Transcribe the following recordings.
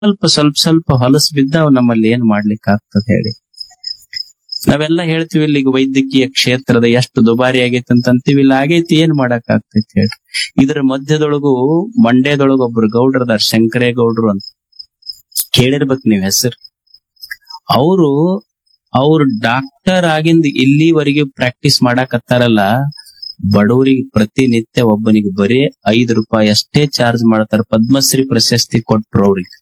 ಸ್ವಲ್ಪ ಸ್ವಲ್ಪ ಸ್ವಲ್ಪ ಹೊಲಸು ಬಿದ್ದಾವ್ ನಮ್ಮಲ್ಲಿ ಏನ್ ಮಾಡ್ಲಿಕ್ಕೆ ಆಗ್ತದೆ ಹೇಳಿ ನಾವೆಲ್ಲ ಹೇಳ್ತೀವಿ ಇಲ್ಲಿ ಈಗ ವೈದ್ಯಕೀಯ ಕ್ಷೇತ್ರದ ಎಷ್ಟು ದುಬಾರಿ ಆಗೈತೆ ಅಂತ ಅಂತೀವಿ ಇಲ್ಲ ಆಗೈತಿ ಏನ್ ಮಾಡಕ್ ಆಗ್ತೈತಿ ಹೇಳಿ ಇದ್ರ ಮಧ್ಯದೊಳಗು ಮಂಡ್ಯದೊಳಗ ಒಬ್ರು ಗೌಡ್ರದಾರ ಶಂಕರೇಗೌಡ್ರು ಅಂತ ಕೇಳಿರ್ಬೇಕು ನೀವ್ ಹೆಸರು ಅವರು ಅವ್ರು ಡಾಕ್ಟರ್ ಆಗಿಂದ ಇಲ್ಲಿವರೆಗೆ ಪ್ರಾಕ್ಟೀಸ್ ಮಾಡಾಕತ್ತಾರಲ್ಲ ಬಡವರಿಗೆ ಪ್ರತಿನಿತ್ಯ ಒಬ್ಬನಿಗೆ ಬರೀ ಐದು ರೂಪಾಯಿ ಅಷ್ಟೇ ಚಾರ್ಜ್ ಮಾಡ್ತಾರ ಪದ್ಮಶ್ರೀ ಪ್ರಶಸ್ತಿ ಕೊಟ್ರು ಅವ್ರಿಗೆ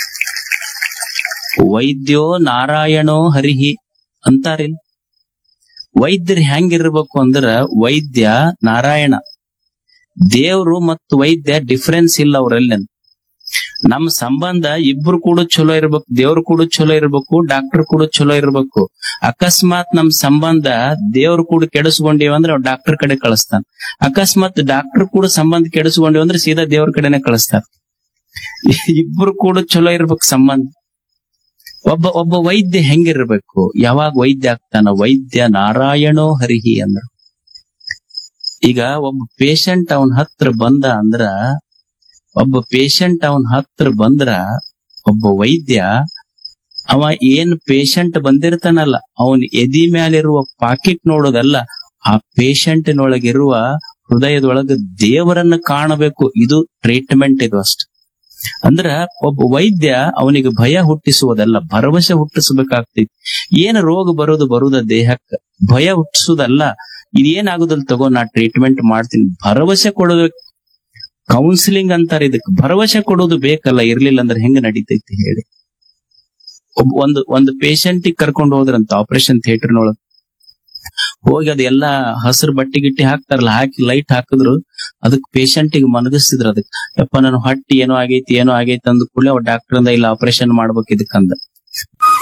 ವೈದ್ಯೋ ನಾರಾಯಣೋ ಹರಿಹಿ ಅಂತಾರಿಲ್ ವೈದ್ಯರು ಹೆಂಗಿರ್ಬೇಕು ಅಂದ್ರ ವೈದ್ಯ ನಾರಾಯಣ ದೇವ್ರು ಮತ್ತು ವೈದ್ಯ ಡಿಫರೆನ್ಸ್ ಇಲ್ಲ ಅವ್ರಲ್ಲಿ ನಮ್ಮ ಸಂಬಂಧ ಇಬ್ರು ಕೂಡ ಚಲೋ ಇರ್ಬೇಕು ದೇವ್ರು ಕೂಡ ಚಲೋ ಇರ್ಬೇಕು ಡಾಕ್ಟರ್ ಕೂಡ ಚಲೋ ಇರ್ಬೇಕು ಅಕಸ್ಮಾತ್ ನಮ್ ಸಂಬಂಧ ದೇವ್ರು ಕೂಡ ಕೆಡಿಸ್ಕೊಂಡಿವ ಅಂದ್ರೆ ಅವ್ರು ಡಾಕ್ಟರ್ ಕಡೆ ಕಳಿಸ್ತಾನ ಅಕಸ್ಮಾತ್ ಡಾಕ್ಟರ್ ಕೂಡ ಸಂಬಂಧ ಕೆಡಿಸ್ಕೊಂಡಿವ ಅಂದ್ರೆ ಸೀದಾ ದೇವ್ರ ಕಡೆನೆ ಕಳಿಸ್ತಾರ ಇಬ್ರು ಕೂಡ ಚಲೋ ಇರ್ಬೇಕು ಸಂಬಂಧ ಒಬ್ಬ ಒಬ್ಬ ವೈದ್ಯ ಹೆಂಗಿರ್ಬೇಕು ಯಾವಾಗ ವೈದ್ಯ ಆಗ್ತಾನ ವೈದ್ಯ ನಾರಾಯಣೋ ಹರಿಹಿ ಅಂದ್ರ ಈಗ ಒಬ್ಬ ಪೇಷಂಟ್ ಅವನ್ ಹತ್ರ ಬಂದ ಅಂದ್ರ ಒಬ್ಬ ಪೇಷಂಟ್ ಅವನ್ ಹತ್ರ ಬಂದ್ರ ಒಬ್ಬ ವೈದ್ಯ ಅವ ಏನ್ ಪೇಷಂಟ್ ಬಂದಿರ್ತಾನಲ್ಲ ಅವನ್ ಎದಿ ಮ್ಯಾಲಿರುವ ಪಾಕೆಟ್ ನೋಡೋದಲ್ಲ ಆ ಪೇಷಂಟಿನೊಳಗಿರುವ ಹೃದಯದೊಳಗ ದೇವರನ್ನ ಕಾಣಬೇಕು ಇದು ಟ್ರೀಟ್ಮೆಂಟ್ ಇದು ಅಷ್ಟ ಅಂದ್ರ ಒಬ್ಬ ವೈದ್ಯ ಅವನಿಗೆ ಭಯ ಹುಟ್ಟಿಸುವುದಲ್ಲ ಭರವಸೆ ಹುಟ್ಟಿಸಬೇಕಾಗ್ತೈತಿ ಏನ್ ರೋಗ ಬರೋದು ಬರುದ ದೇಹಕ್ಕ ಭಯ ಹುಟ್ಟಿಸುವುದಲ್ಲ ಇದೇನಾಗುದಲ್ ತಗೋ ನಾ ಟ್ರೀಟ್ಮೆಂಟ್ ಮಾಡ್ತೀನಿ ಭರವಸೆ ಕೊಡಬೇಕು ಕೌನ್ಸಿಲಿಂಗ್ ಅಂತಾರೆ ಇದಕ್ಕೆ ಭರವಸೆ ಕೊಡೋದು ಬೇಕಲ್ಲ ಇರ್ಲಿಲ್ಲ ಅಂದ್ರೆ ಹೆಂಗ ನಡೀತೈತಿ ಹೇಳಿ ಒಬ್ಬ ಒಂದು ಒಂದು ಪೇಷಂಟ್ ಕರ್ಕೊಂಡು ಹೋದ್ರಂತ ಆಪರೇಷನ್ ಥಿಯೇಟರ್ನೊಳಗ ಹೋಗಿ ಅದೆಲ್ಲಾ ಹಸಿರು ಬಟ್ಟೆ ಗಿಟ್ಟಿ ಹಾಕ್ತಾರಲ್ಲ ಹಾಕಿ ಲೈಟ್ ಹಾಕಿದ್ರು ಅದಕ್ ಪೇಷಂಟಿಗೆ ಮನಗಿಸಿದ್ರು ಅದಕ್ಕೆ ಯಪ್ಪ ನನ್ನ ಹೊಟ್ಟಿ ಏನೋ ಆಗೈತಿ ಏನೋ ಆಗೈತಿ ಅಂದ ಕೂಡಲೇ ಅವ್ ಡಾಕ್ಟರ್ ಅಂದ ಇಲ್ಲ ಆಪರೇಷನ್ ಮಾಡ್ಬೇಕು ಇದಕ್ಕಂದ